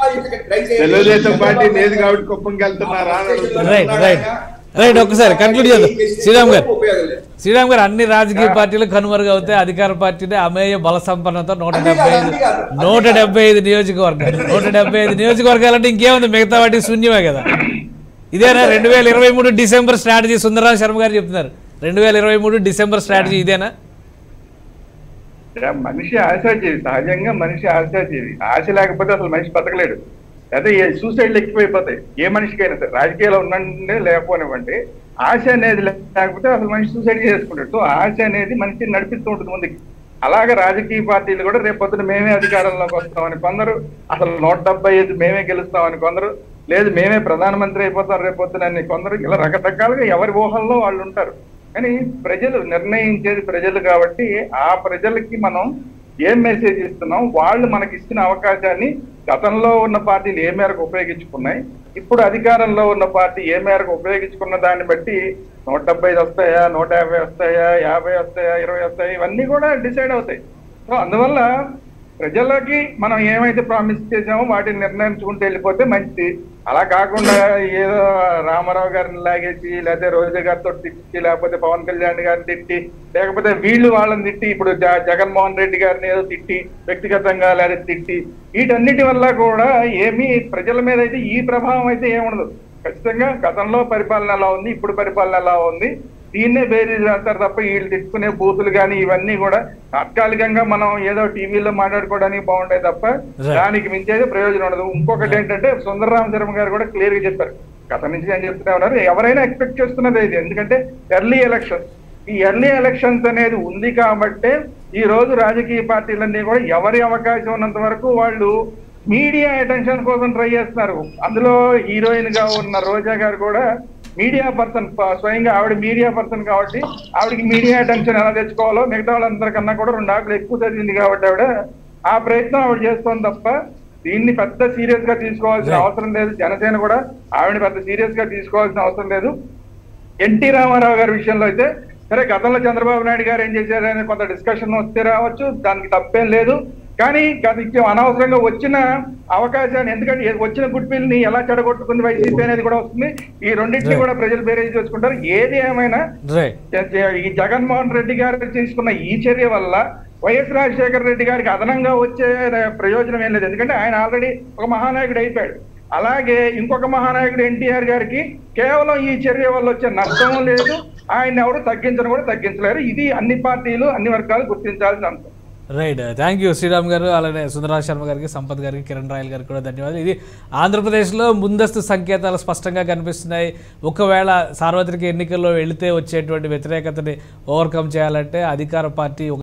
ఇక్కడ ట్రై చేయండి. తెలుగుదేశం పార్టీ లేదు కాబట్టి కుప్పంకి వెళ్తున్నారా అని అడుగుతున్నా. రైట్ రైట్ రైట్ ఒక్కసారి కన్క్లూడ్ చేద్దాం శ్రీరామ్ గారు ఉపయోగం లేదు. శ్రీరామ్ గారు అన్ని రాజకీయ పార్టీలు కనుమరుగు అవుతాయి అధికార పార్టీనే అమేయ బల సంపన్నతో నూట అన్ని డెబ్బై కాదు, ఐదు అన్ని కాదు. నూట డెబ్బై ఐదు నియోజకవర్గాలు నూట డెబ్బై ఐదు నియోజకవర్గాలంటే ఇంకేముంది మిగతా వాటి శూన్యమే కదా ఇదేనా రెండు వేల ఇరవై మూడు డిసెంబర్ స్ట్రాటజీ సుందరరావు శర్మ గారు చెప్తున్నారు రెండు వేల ఇరవై మూడు డిసెంబర్ స్ట్రాటజీ ఇదేనా యా, మనిషి ఆశాజీవి సహజంగా మనిషి ఆశాజీవి ఆశ లేకపోతే అసలు మనిషి బతకలేడు అయితే సూసైడ్లు ఎక్కువైపోతాయి ఏ మనిషికైనా సరే రాజకీయాల్లో ఉండండి లేకపోనివ్వండి ఆశ అనేది లేకపోతే అసలు మనిషి సూసైడ్ చేసుకుంటాడు సో ఆశ అనేది మనిషిని నడిపిస్తూ ఉంటుంది ముందుకి అలాగే రాజకీయ పార్టీలు కూడా రేపు పొద్దున మేమే అధికారంలోకి వస్తామని కొందరు అసలు నూట డెబ్బై ఐదు మేమే గెలుస్తామని కొందరు లేదు మేమే ప్రధానమంత్రి అయిపోతాం రేపు పొద్దున అని కొందరు ఇలా రకరకాలుగా ఎవరి ఊహల్లో వాళ్ళు ఉంటారు కానీ ప్రజలు నిర్ణయించేది ప్రజలు కాబట్టి ఆ ప్రజలకి మనం ఏం మెసేజ్ ఇస్తున్నాం వాళ్ళు మనకి ఇచ్చిన అవకాశాన్ని గతంలో ఉన్న పార్టీలు ఏ మేరకు ఉపయోగించుకున్నాయి ఇప్పుడు అధికారంలో ఉన్న పార్టీ ఏ మేరకు ఉపయోగించుకున్న దాన్ని బట్టి నూట డెబ్బై ఐదు వస్తాయా నూట యాభై వస్తాయా యాభై వస్తాయా ఇరవై వస్తాయా ఇవన్నీ కూడా డిసైడ్ అవుతాయి సో అందువల్ల ప్రజలకి మనం ఏమైతే ప్రామిస్ చేసామో వాటిని నిర్ణయించుకుంటూ వెళ్ళిపోతే మంచిది అలా కాకుండా ఏదో రామారావు గారిని లాగేసి లేకపోతే రోజా గారితో తిట్టి లేకపోతే పవన్ కళ్యాణ్ గారిని తిట్టి లేకపోతే వీళ్ళు వాళ్ళని తిట్టి ఇప్పుడు జ- జగన్మోహన్ రెడ్డి గారిని ఏదో తిట్టి వ్యక్తిగతంగా లేదా తిట్టి వీటన్నిటి వల్ల కూడా ఏమీ ప్రజల మీద అయితే ఈ ప్రభావం అయితే ఏముండదు ఖచ్చితంగా గతంలో పరిపాలన ఎలా ఉంది ఇప్పుడు పరిపాలన ఎలా ఉంది దీన్నే బేరీజ్ వేస్తారు తప్ప వీళ్ళు తిట్టుకునే బూతులు కానీ ఇవన్నీ కూడా తాత్కాలికంగా మనం ఏదో టీవీలో మాట్లాడుకోవడానికి బాగుంటాయి తప్ప Right. దానికి మించేది ప్రయోజనం ఉండదు ఇంకొకటి ఏంటంటే సుందరరామ శర్మ గారు కూడా క్లియర్ గా చెప్పారు గత నుంచి ఏం చెప్తూనే ఉన్నారు ఎవరైనా ఎక్స్పెక్ట్ చేస్తున్నది ఇది ఎందుకంటే ఎర్లీ ఎలక్షన్ ఈ ఎర్లీ ఎలక్షన్స్ అనేది ఉంది కాబట్టే ఈ రోజు రాజకీయ పార్టీలన్నీ కూడా ఎవరి అవకాశం ఉన్నంత వరకు వాళ్ళు మీడియా అటెన్షన్ కోసం ట్రై చేస్తున్నారు అందులో హీరోయిన్ గా ఉన్న రోజా గారు కూడా మీడియా పర్సన్ స్వయంగా ఆవిడ మీడియా పర్సన్ కాబట్టి ఆవిడకి మీడియా అటెన్షన్ ఎలా తెచ్చుకోవాలో మిగతా వాళ్ళందరికన్నా కూడా రెండు ఆకులు ఎక్కువ చదివింది కాబట్టి ఆవిడ ఆ ప్రయత్నం ఆవిడ చేస్తోంది తప్ప దీన్ని పెద్ద సీరియస్ గా తీసుకోవాల్సిన Right. అవసరం లేదు జనసేన కూడా ఆవిడ పెద్ద సీరియస్ గా తీసుకోవాల్సిన అవసరం లేదు ఎన్టీ రామారావు గారి విషయంలో అయితే సరే గతంలో చంద్రబాబు నాయుడు గారు ఏం చేశారనే కొంత డిస్కషన్ వస్తే రావచ్చు దానికి తప్పేం లేదు కానీ గత ఇచ్చే అనవసరంగా వచ్చిన అవకాశాన్ని ఎందుకంటే ఏ- వచ్చిన గుడ్ విల్ ని ఎలా చెడగొట్టుకుంది వైసీపీ అనేది కూడా వస్తుంది ఈ రెండింటిని Right. కూడా ప్రజలు బేరేజ్ చేసుకుంటారు ఏది ఏమైనా రైట్ జ- జ- ఈ జగన్మోహన్ రెడ్డి గారు తీసుకున్న ఈ చర్య వల్ల వైఎస్ రాజశేఖర రెడ్డి గారికి అదనంగా వచ్చే ప్రయోజనం ఏం లేదు ఎందుకంటే ఆయన ఆల్రెడీ ఒక మహానాయకుడు అయిపోయాడు అలాగే ఇంకొక మహానాయకుడు ఎన్టీఆర్ గారికి కేవలం ఈ చర్య వల్ల వచ్చే నష్టం లేదు ఆయన ఎవరు తగ్గించడం కూడా తగ్గించలేరు ఇది అన్ని పార్టీలు అన్ని వర్గాలు గుర్తించాల్సిన అంశం రైట్ థ్యాంక్ యూ శ్రీరామ్ గారు అలానే సుందరరాజ్ శర్మ గారికి సంపత్ గారికి కిరణ్ రాయల్ గారికి కూడా ధన్యవాదాలు ఇది ఆంధ్రప్రదేశ్లో ముందస్తు సంకేతాలు స్పష్టంగా కనిపిస్తున్నాయి ఒకవేళ సార్వత్రిక ఎన్నికల్లో వెళితే వచ్చేటువంటి వ్యతిరేకతని ఓవర్కమ్ చేయాలంటే అధికార పార్టీ ఒక